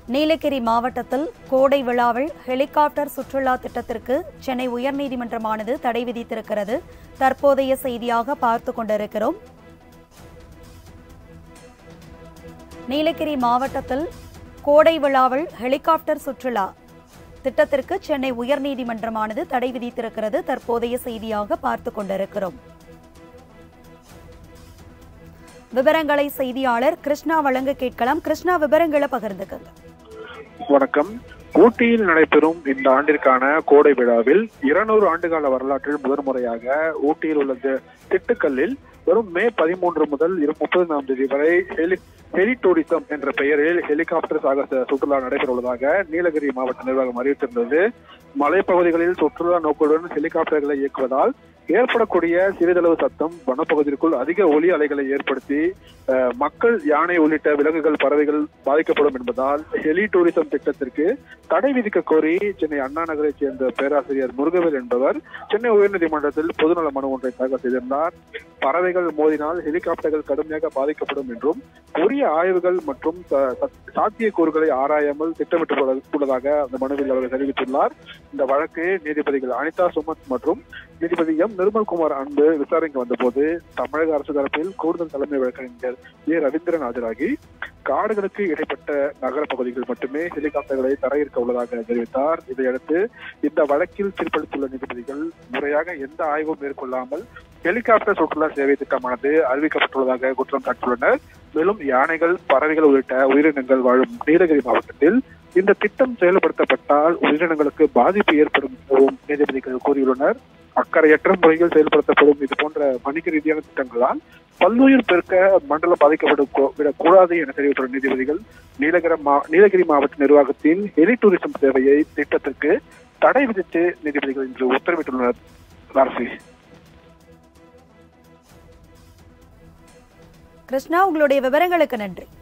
நீலகிரி மாவட்டத்தில் கோடை விழாவில் ஹெலிகாப்டர் சுற்றுலா திட்டத்திற்கு சென்னை உயர்நீதிமன்றமானது தடை விதித்திருக்கிறது தற்போதைய செய்தியாக பார்த்து கொண்டிருக்கிறோம் நீலகிரி மாவட்டத்தில் கோடை விழாவில் ஹெலிகாப்டர் சுற்றுலா திட்டத்திற்கு சென்னை உயர்நீதிமன்றமானது தடை விதித்திருக்கிறது தற்போதைய செய்தியாக பார்த்து கொண்டிருக்கிறோம் விவரங்களை செய்தியாளர் கிருஷ்ணா வழங்க கேட்கலாம் கிருஷ்ணா விவரங்களை பகிர்ந்துக்கங்க வணக்கம் ஊட்டியில் நடைபெறும் இந்த ஆண்டிற்கான கோடை விழாவில் இருநூறு ஆண்டுகால வரலாற்றில் முதன் முறையாக ஊட்டியில் உள்ள தி- திட்டுக்கல்லில் வரும் மே பதிமூன்று முதல் இரு முப்பதாம் தேதி வரை ஹெலி ஹெலி டூரிசம் என்ற பெயரில் ஹெலிகாப்டர் சாகச சுற்றுலா நடைபெற உள்ளதாக நீலகிரி மாவட்ட நிர்வாகம் அறிவித்திருந்தது மலைப்பகுதிகளில் சுற்றுலா நோக்குடன் ஹெலிகாப்டர்களை இயக்குவதால் ஏற்படக்கூடிய சிறிதளவு சத்தம் வனப்பகுதிக்குள் அதிக ஒலி அலைகளை ஏற்படுத்தி அஹ், மக்கள் யானை உள்ளிட்ட விலங்குகள் பறவைகள் பாதிக்கப்படும் என்பதால் ஹெலி டூரிசம் திட்டத்திற்கு தடை விதிக்க கோரி சென்னை அண்ணா நகரைச் சேர்ந்த பேராசிரியர் முருகவேல் என்பவர் சென்னை உயர்நீதிமன்றத்தில் பொதுநல மனு ஒன்றை தாக்கல் செய்திருந்தார் பறவைகள் மோதினால் ஹெலிகாப்டர்கள் கடுமையாக பாதிக்கப்படும் என்றும் உரிய ஆய்வுகள் மற்றும் ச- ச- சாத்தியக்கூறுகளை ஆராயாமல் திட்டமிட்டு உள்ளதாக அந்த மனுவில் அவர் தெரிவித்துள்ளார் இந்த வழக்கு நீதிபதிகள் அனிதா சுமத் மற்றும் நீதிபதி எம் நிர்மல்குமார் அன்பு விசாரணைக்கு வந்தபோது தமிழக அரசு தரப்பில் கூடுதல் தலைமை வழக்கறிஞர் ஏ ரவீந்திரன் ஆஜராகி காடுகளுக்கு இடைப்பட்ட நகர பகுதிகள் மட்டுமே ஹெலிகாப்டர்களை தரையிறக்க உள்ளதாக தெரிவித்தார் இதையடுத்து இந்த வழக்கில் தீர்ப்பளித்துள்ள நீதிபதிகள் முறையாக எந்த ஆய்வும் மேற்கொள்ளாமல் ஹெலிகாப்டர் சுற்றுலா சேவை திட்டமானது அறிவிக்கப்பட்டுள்ளதாக குற்றம் சாட்டியுள்ளனர் மேலும் யானைகள் பறவைகள் உள்ளிட்ட உயிரினங்கள் வாழும் நீலகிரி மாவட்டத்தில் இந்த திட்டம் செயல்படுத்தப்பட்டால் உயிரினங்களுக்கு பாதிப்பு ஏற்படும் எனவும் நீதிபதிகள் கூறியுள்ளனர் அக்கறையற்ற முறையில் செயல்படுத்தப்படும் இது போன்ற வணிக ரீதியான திட்டங்களால் பல்லுயிர் பெருக்க மண்டலம் பாதிக்கப்படும் கூ- விடக்கூடாது என தெரிவித்துள்ள நீதிபதிகள் நீலகிரி மா நீலகிரி மாவட்ட நிர்வாகத்தின் ஹெலி டூரிசம் சேவையை திட்டத்திற்கு தடை விதித்து நீதிபதிகள் இன்று உத்தரவிட்டுள்ளனர் அரசு கிருஷ்ணா உங்களுடைய விவரங்களுக்கு நன்றி